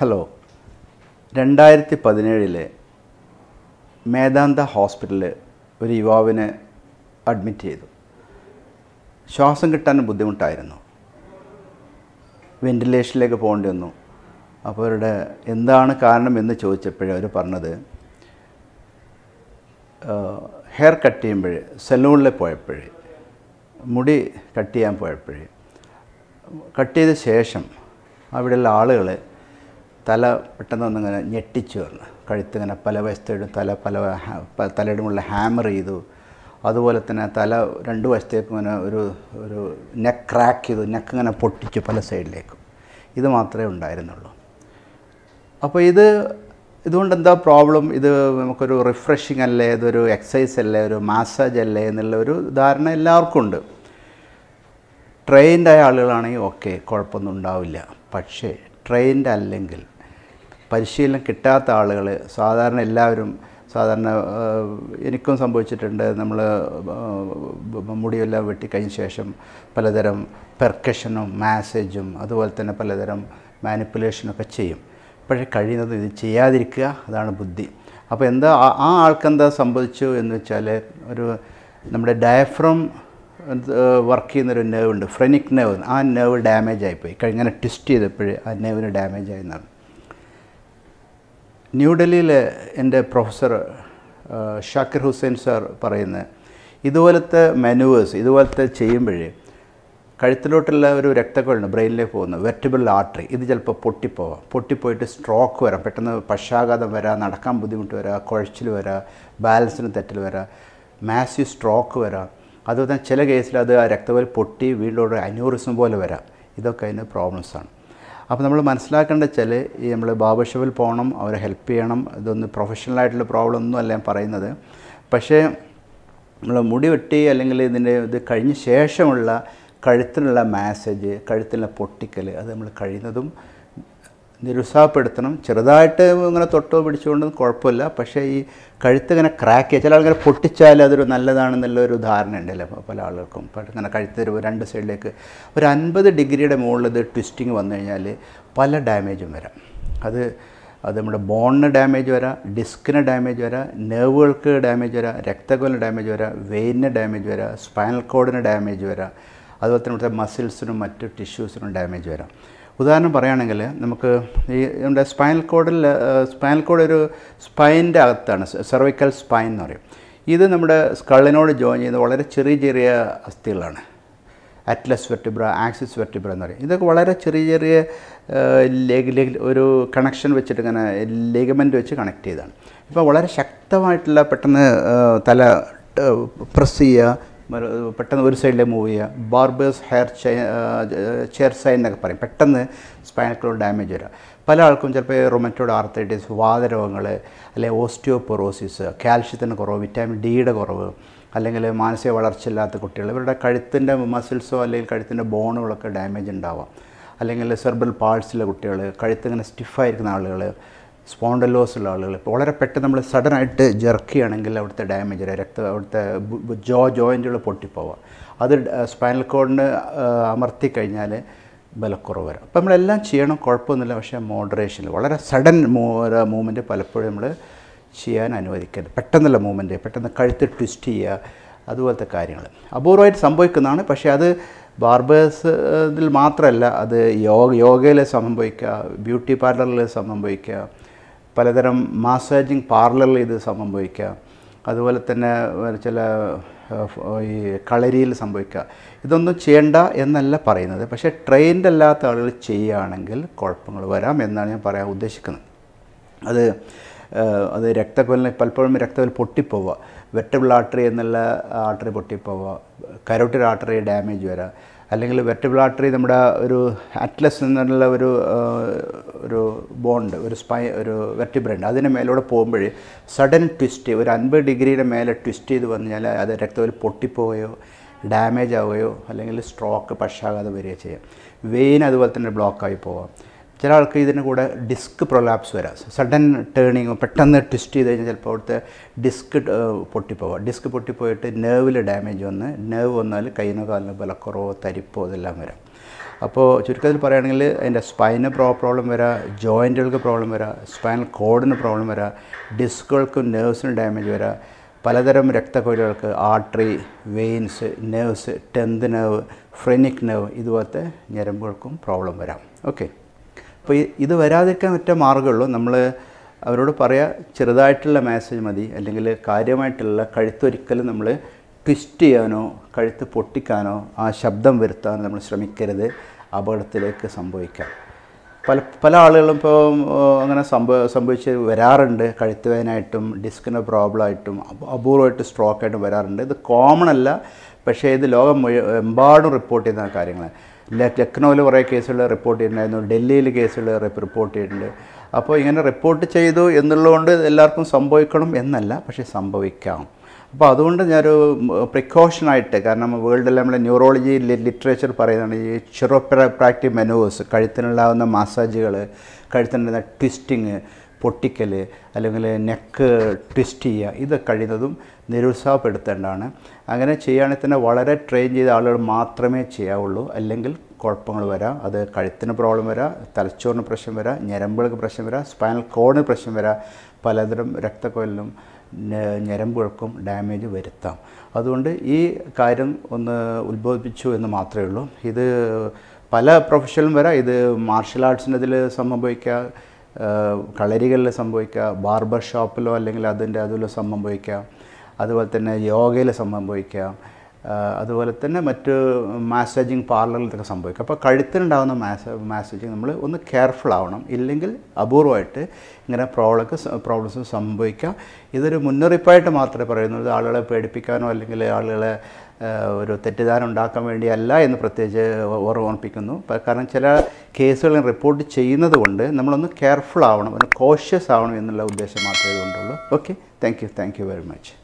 hello രണ്ടായിരത്തി പതിനേഴില് മേദാന്ത ഹോസ്പിറ്റലിൽ ഒരു യുവാവിനെ അഡ്മിറ്റ് ചെയ്തു ശ്വാസം കിട്ടാൻ ബുദ്ധിമുട്ടായിരുന്നു വെന്റിലേഷനിലേക്ക് പോകേണ്ടി വന്നു അപ്പോൾ അവരുടെ എന്താണ് കാരണം എന്ന് ചോദിച്ചപ്പോഴേ അവർ പറഞ്ഞത് ഹെയർ കട്ട് ചെയ്യുമ്പോൾ സലൂണിൽ പോയപ്പോഴേ മുടി കട്ട് ചെയ്യാൻ പോയപ്പോഴേ കട്ട് ചെയ്ത ശേഷം അവിടെയുള്ള ആളുകൾ തല പെട്ടെന്ന് ഒന്നിങ്ങനെ ഞെട്ടിച്ചു പറഞ്ഞു കഴുത്ത് ഇങ്ങനെ പല വശത്തേടും തല പല ഹാ- പ- തലയുടെ മുകളിൽ ഹാമർ ചെയ്തു അതുപോലെ തന്നെ തല രണ്ട് വശത്തേക്കും ഇങ്ങനെ ഒരു ഒരു നെക്ക് ക്രാക്ക് ചെയ്തു നെക്ക് ഇങ്ങനെ പൊട്ടിച്ചു പല സൈഡിലേക്കും ഇത് മാത്രമേ ഉണ്ടായിരുന്നുള്ളൂ അപ്പോൾ ഇത് ഇതുകൊണ്ട് എന്താ പ്രോബ്ലം ഇത് നമുക്കൊരു റിഫ്രഷിങ് അല്ലേ ഇതൊരു എക്സസൈസ് അല്ലേ ഒരു മാസാജ് അല്ലേ എന്നുള്ള ഒരു ധാരണ എല്ലാവർക്കും ഉണ്ട് ട്രെയിൻഡ് ആയ ആളുകളാണെങ്കിൽ ഓക്കെ കുഴപ്പമൊന്നും ഉണ്ടാവില്ല പക്ഷേ ട്രെയിൻഡ് അല്ലെങ്കിൽ പരിശീലനം കിട്ടാത്ത ആളുകൾ സാധാരണ എല്ലാവരും സാധാരണ ആ, എനിക്കും സംഭവിച്ചിട്ടുണ്ട് നമ്മൾ മുടിയെല്ലാം വെട്ടിക്കഴിഞ്ഞ ശേഷം പലതരം പെർക്കഷനും മാസേജും അതുപോലെ തന്നെ പലതരം മാനിപ്പുലേഷനൊക്കെ ചെയ്യും പക്ഷേ കഴിയുന്നതും ഇത് ചെയ്യാതിരിക്കുക അതാണ് ബുദ്ധി അപ്പോൾ എന്താ ആ- ആ ആൾക്കെന്താ സംഭവിച്ചു എന്ന് വെച്ചാൽ ഒരു നമ്മുടെ ഡയഫ്രം വർക്ക് ചെയ്യുന്നൊരു നെർവ് ഉണ്ട് ഫ്രെനിക് നെർവ് ആ നെർവ് ഡാമേജ് ആയിപ്പോയി കഴിഞ്ഞങ്ങനെ ട്വിസ്റ്റ് ചെയ്തപ്പോൾ ആ നെർവിന് ഡാമേജ് ആയെന്നാണ് ന്യൂഡൽഹിയിൽ എൻ്റെ പ്രൊഫസർ ആ, ഷാക്കിർ ഹുസൈൻ സാർ പറയുന്നത് ഇതുപോലത്തെ മെനുവേഴ്സ് ഇതുപോലത്തെ ചെയ്യുമ്പോഴേ കഴുത്തിലോട്ടുള്ള ഒരു രക്തക്കൊഴുണ്ട് ബ്രെയിനിലേക്ക് പോകുന്നു വെർട്ടിബിൾ ആർട്ടറി ഇത് ചിലപ്പോൾ പൊട്ടിപ്പോവാം പൊട്ടിപ്പോയിട്ട് സ്ട്രോക്ക് വരാം പെട്ടെന്ന് പക്ഷാഘാതം വരാം നടക്കാൻ ബുദ്ധിമുട്ട് വരാം കുഴച്ചിൽ വരാം ബാലൻസിന് തെറ്റൽ വരാം മാസീവ് സ്ട്രോക്ക് വരാം അതുപോലെ തന്നെ ചില കേസിൽ അത് ആ രക്തവൽ പൊട്ടി വീണ്ടും ഒരു അന്യൂറിസം പോലെ വരാം ഇതൊക്കെ അതിന് പ്രോബ്ലംസാണ് അപ്പോൾ നമ്മൾ മനസ്സിലാക്കേണ്ട വെച്ചാൽ ഈ നമ്മൾ ബാബർ ഷോപ്പിൽ പോകണം അവരെ ഹെൽപ്പ് ചെയ്യണം ഇതൊന്നും പ്രൊഫഷണലായിട്ടുള്ള പ്രോബ്ലം ഒന്നും അല്ല ഞാൻ പറയുന്നത് പക്ഷേ നമ്മൾ മുടി വെട്ടി അല്ലെങ്കിൽ ഇതിൻ്റെ ഇത് കഴിഞ്ഞ ശേഷമുള്ള കഴുത്തിനുള്ള മാസേജ് കഴുത്തിനുള്ള പൊട്ടിക്കൽ അത് നമ്മൾ കഴിയുന്നതും നിരുത്സാഹപ്പെടുത്തണം ചെറുതായിട്ട് ഇങ്ങനെ തൊട്ടോ പിടിച്ചുകൊണ്ടൊന്നും കുഴപ്പമില്ല പക്ഷേ ഈ കഴുത്ത് ഇങ്ങനെ ക്രാക്ക് ചെയ്യുക ചില ആൾക്കാർ പൊട്ടിച്ചാൽ അതൊരു നല്ലതാണെന്നുള്ള ഒരു ധാരണ ഉണ്ടല്ലോ പ- പല ആളുകൾക്കും പക്ഷേ ഇങ്ങനെ കഴുത്ത് ഒരു രണ്ട് സൈഡിലേക്ക് ഒരു അൻപത് ഡിഗ്രിയുടെ മുകളിൽ ഇത് ട്വിസ്റ്റിങ് വന്നു കഴിഞ്ഞാൽ പല ഡാമേജും വരാം അത് അത് നമ്മുടെ ബോണിന് ഡാമേജ് വരാം ഡിസ്കിന് ഡാമേജ് വരാം നെർവുകൾക്ക് ഡാമേജ് വരാം രക്തക്കൊലിന് ഡാമേജ് വരാം വെയിനിന് ഡാമേജ് വരാം സ്പൈനൽ കോഡിന് ഡാമേജ് വരാം അതുപോലെ തന്നെ ഇവിടുത്തെ മസിൽസിനും മറ്റ് ടിഷ്യൂസിനും ഡാമേജ് വരാം ഉദാഹരണം പറയുകയാണെങ്കിൽ നമുക്ക് ഈ നമ്മുടെ സ്പൈനൽ കോഡിൽ സ്പൈനൽ കോഡ് ഒരു സ്പൈൻ്റെ അകത്താണ് സെർവിക്കൽ സ്പൈൻ എന്ന് പറയും ഇത് നമ്മുടെ സ്കള്ളിനോട് ജോയിൻ ചെയ്യുന്ന വളരെ ചെറിയ ചെറിയ അസ്ഥികളാണ് അറ്റ്ലസ് വെർട്ടിബ്ര ആക്സിസ് വെർട്ടിബ്ര എന്ന് പറയും ഇതൊക്കെ വളരെ ചെറിയ ചെറിയ ലെഗ് ലെഗ് ഒരു കണക്ഷൻ വെച്ചിട്ട് ഇങ്ങനെ ലെഗമെൻ്റ് വെച്ച് കണക്ട് ചെയ്തതാണ് ഇപ്പോൾ വളരെ ശക്തമായിട്ടുള്ള പെട്ടെന്ന് ആ, തല പ്രസ് ചെയ്യുക മറ- പെട്ടെന്ന് ഒരു സൈഡിലേക്ക് മൂവ് ചെയ്യുക ബാർബേഴ്സ് ഹെയർ ചെയർ സൈൻ എന്നൊക്കെ പറയും പെട്ടെന്ന് സ്പൈനൽ കോഡ് ഡാമേജ് വരിക പല ആൾക്കും ചിലപ്പോൾ റൊമറ്റോഡ് ആർത്തൈറ്റിസ് വാതരോഗങ്ങൾ അല്ലെങ്കിൽ ഓസ്റ്റിയോപൊറോസിസ് കാൽഷ്യത്തിന് കുറവ് വിറ്റാമിൻ ഡിയുടെ കുറവ് അല്ലെങ്കിൽ മാനസിക വളർച്ചയില്ലാത്ത കുട്ടികൾ ഇവരുടെ കഴുത്തിൻ്റെ മസിൽസോ അല്ലെങ്കിൽ കഴുത്തിൻ്റെ ബോണുകളൊക്കെ ഡാമേജ് ഉണ്ടാവാം അല്ലെങ്കിൽ സെർബൽ പാൾസിലെ കുട്ടികൾ കഴുത്തിങ്ങനെ സ്റ്റിഫായിരിക്കുന്ന ആളുകൾ സ്പോണ്ടലോസ് ഉള്ള ആളുകൾ ഇപ്പോൾ വളരെ പെട്ടെന്ന് നമ്മൾ സഡനായിട്ട് ജെർക്കുകയാണെങ്കിൽ അവിടുത്തെ ഡാമേജ് രക്ത അവിടുത്തെ ബു- ബു- ജോ ജോയിൻറ്റുകൾ പൊട്ടിപ്പോവാം അത് സ്പൈനൽ കോഡിന് അമർത്തി കഴിഞ്ഞാൽ ബലക്കുറവ് വരാം അപ്പം നമ്മളെല്ലാം ചെയ്യണം കുഴപ്പമൊന്നുമില്ല പക്ഷേ മോഡറേഷനിൽ വളരെ സഡൻ മൂ മൂവ്മെൻറ്റ് പലപ്പോഴും നമ്മൾ ചെയ്യാൻ അനുവദിക്കരുത് പെട്ടെന്നുള്ള മൂവ്മെൻറ്റ് പെട്ടെന്ന് കഴുത്ത് ട്വിസ്റ്റ് ചെയ്യുക അതുപോലത്തെ കാര്യങ്ങൾ അപൂർവമായിട്ട് സംഭവിക്കുന്നതാണ് പക്ഷേ അത് ബാർബേഴ്സ് ഇതിൽ മാത്രമല്ല അത് യോഗ യോഗയിൽ സംഭവിക്കുക ബ്യൂട്ടി പാർലറിൽ സംഭവിക്കുക പലതരം മാസാജിങ് പാർലറിൽ ഇത് സംഭവിക്കുക അതുപോലെ തന്നെ ചില ഏഹ്, ഈ കളരിയിൽ സംഭവിക്കുക ഇതൊന്നും ചെയ്യണ്ട എന്നല്ല പറയുന്നത് പക്ഷേ ട്രെയിൻഡ് അല്ലാത്ത ആളുകൾ ചെയ്യുകയാണെങ്കിൽ കുഴപ്പങ്ങൾ വരാം എന്നാണ് ഞാൻ പറയാൻ ഉദ്ദേശിക്കുന്നത് അത് ഏഹ്, അത് രക്തക്കൊലിന് പലപ്പോഴും രക്തക്കൊൽ പൊട്ടിപ്പോവുക വെറ്റബിൾ ആർട്ടറി എന്നുള്ള ആർട്ടറി പൊട്ടിപ്പോവുക കരോട്ടിഡ് ആർട്ടറി ഡാമേജ് വരാം അല്ലെങ്കിൽ വെറ്റബിൾ ആർട്ടറി നമ്മുടെ ഒരു അറ്റ്ലസ് എന്നുള്ള ഒരു ഏഹ്, ഒരു ബോണ്ട് ഒരു സ്പൈ ഒരു വെർട്ടിബ്രണ്ട് അതിന് മേലൂടെ പോകുമ്പോൾ സഡൻ ട്വിസ്റ്റ് ഒരു അൻപത് ഡിഗ്രിയുടെ മേലെ ട്വിസ്റ്റ് ചെയ്ത് വന്നു കഴിഞ്ഞാൽ അത് രക്തത്തിൽ പൊട്ടിപ്പോവുകയോ ഡാമേജ് ആവുകയോ അല്ലെങ്കിൽ സ്ട്രോക്ക് പക്ഷാഘാതം വരികയോ ചെയ്യാം വെയിൻ അതുപോലെ തന്നെ ബ്ലോക്കായി പോവാം ചില ആൾക്ക് ഇതിന് കൂടെ ഡിസ്ക് പ്രൊലാപ്സ് വരാം സഡൻ ടേണിങ് പെട്ടെന്ന് ട്വിസ്റ്റ് ചെയ്ത് കഴിഞ്ഞാൽ ചിലപ്പോൾ അവിടുത്തെ ഡിസ്ക് പൊട്ടിപ്പോവാം ഡിസ്ക് പൊട്ടിപ്പോയിട്ട് നെർവിൽ ഡാമേജ് വന്ന് നെർവ് വന്നാൽ കൈയിനോ കാലിനോ ബലക്കുറവോ തരിപ്പോ ഇതെല്ലാം വരാം അപ്പോൾ ചുരുക്കത്തിൽ പറയുകയാണെങ്കിൽ അതിൻ്റെ സ്പൈന് പ്രോ പ്രോബ്ലം വരാം ജോയിൻറ്റുകൾക്ക് പ്രോബ്ലം വരാം സ്പൈനൽ കോഡിന് പ്രോബ്ലം വരാം ഡിസ്കുകൾക്കും നെർവ്സിന് ഡാമേജ് വരാം പലതരം രക്തക്കൊഴിലുകൾക്ക് artery veins nerves tenth nerve phrenic nerve ഇതുപോലത്തെ ഞരമ്പുകൾക്കും പ്രോബ്ലം വരാം ഓക്കെ അപ്പോൾ ഈ- ഇത് വരാതിരിക്കാൻ ഒറ്റ മാർഗ്ഗമുള്ളൂ നമ്മൾ അവരോട് പറയാ ചെറുതായിട്ടുള്ള മാസേജ് മതി അല്ലെങ്കിൽ കാര്യമായിട്ടുള്ള കഴുത്തൊരിക്കലും നമ്മൾ ട്വിസ്റ്റ് ചെയ്യാനോ കഴുത്ത് പൊട്ടിക്കാനോ ആ ശബ്ദം വരുത്താനോ നമ്മൾ ശ്രമിക്കരുത് അപകടത്തിലേക്ക് സംഭവിക്കാം പല പല ആളുകളും ഇപ്പോൾ അങ്ങനെ സംഭവ സംഭവിച്ച് വരാറുണ്ട് കഴുത്ത് വേദനയായിട്ടും ഡിസ്കിന് പ്രോബ്ലം ആയിട്ടും അപ- അപൂർവമായിട്ട് സ്ട്രോക്ക് ആയിട്ടും വരാറുണ്ട് ഇത് കോമൺ അല്ല പക്ഷേ ഇത് ലോകം മുഴു- എമ്പാടും റിപ്പോർട്ട് ചെയ്യുന്ന കാര്യങ്ങളാണ് ല- ലക്നൗവിൽ കുറേ കേസുകൾ റിപ്പോർട്ട് ചെയ്തിട്ടുണ്ടായിരുന്നു ഡൽഹിയിൽ കേസുകൾ റിപ്പോർട്ട് ചെയ്തിട്ടുണ്ട് അപ്പോൾ ഇങ്ങനെ റിപ്പോർട്ട് ചെയ്തു എന്നുള്ളതുകൊണ്ട് എല്ലാവർക്കും സംഭവിക്കണം എന്നല്ല പക്ഷേ സംഭവിക്കാം അപ്പോൾ അതുകൊണ്ട് ഞാനൊരു പ്രിക്കോഷനായിട്ട് കാരണം വേൾഡിൽ നമ്മളെ ന്യൂറോളജി ലിറ്ററേച്ചർ പറയുന്നതാണ് ഈ ചിറോപ്രാക്റ്റീവ് മെനുവേഴ്സ് കഴുത്തിനുണ്ടാകുന്ന മസാജുകൾ കഴുത്തിനുണ്ടാകുന്ന ട്വിസ്റ്റിങ് പൊട്ടിക്കൽ അല്ലെങ്കിൽ നെക്ക് ട്വിസ്റ്റ് ചെയ്യുക ഇത് കഴിയുന്നതും നിരുത്സാഹപ്പെടുത്തേണ്ടതാണ് അങ്ങനെ ചെയ്യുകയാണെങ്കിൽ തന്നെ വളരെ ട്രെയിൻ ചെയ്ത ആളുകൾ മാത്രമേ ചെയ്യാവുള്ളൂ അല്ലെങ്കിൽ കുഴപ്പങ്ങൾ വരാം അത് കഴുത്തിന് പ്രോബ്ലം വരാം തലച്ചോറിന് പ്രശ്നം വരാം ഞരമ്പുകൾക്ക് പ്രശ്നം വരാം സ്പൈനൽ കോഡിന് പ്രശ്നം വരാം പലതരം രക്തക്കൊല്ലിനും ഞ- ഞരമ്പുകൾക്കും ഡാമേജ് വരുത്താം അതുകൊണ്ട് ഈ കാര്യം ഒന്ന് ഉത്ബോധിപ്പിച്ചു എന്ന് മാത്രമേ ഉള്ളൂ ഇത് പല പ്രൊഫഷനിലും വരാം ഇത് മാർഷൽ ആർട്സിൻ്റെ ഇതിൽ സംഭവിക്കുക കളരികളിൽ സംഭവിക്കുക ബാർബർ ഷോപ്പിലോ അല്ലെങ്കിൽ അതിൻ്റെ അതിലോ സംഭവിക്കാം അതുപോലെ തന്നെ യോഗയിൽ സംഭവിക്കാം ആ, അതുപോലെ തന്നെ മറ്റ് മാസാജിങ് പാർലറിൽ ഇതൊക്കെ സംഭവിക്കും അപ്പോൾ കഴുത്തിനുണ്ടാകുന്ന മാസ മാസേജിങ് നമ്മൾ ഒന്ന് കെയർഫുൾ ആവണം ഇല്ലെങ്കിൽ അപൂർവമായിട്ട് ഇങ്ങനെ പ്രോബ്ലമൊക്കെ പ്രോബ്ലംസ് സംഭവിക്കാം ഇതൊരു മുന്നറിയിപ്പായിട്ട് മാത്രമേ പറയുന്നുള്ളൂ ഇത് ആളുകളെ പേടിപ്പിക്കാനോ അല്ലെങ്കിൽ ആളുകളെ ആ, ഒരു തെറ്റിദ്ധാരണ ഉണ്ടാക്കാൻ വേണ്ടിയല്ല എന്ന് പ്രത്യേകിച്ച് ഓർമ്മിപ്പിക്കുന്നു പ- കാരണം ചില കേസുകൾ റിപ്പോർട്ട് ചെയ്യുന്നത് കൊണ്ട് നമ്മളൊന്ന് കെയർഫുൾ ആവണം ഒന്ന് കോഷ്യസ് ആവണം എന്നുള്ള ഉദ്ദേശം മാത്രമേ ഇതുകൊണ്ടുള്ളൂ okay thank you thank you very much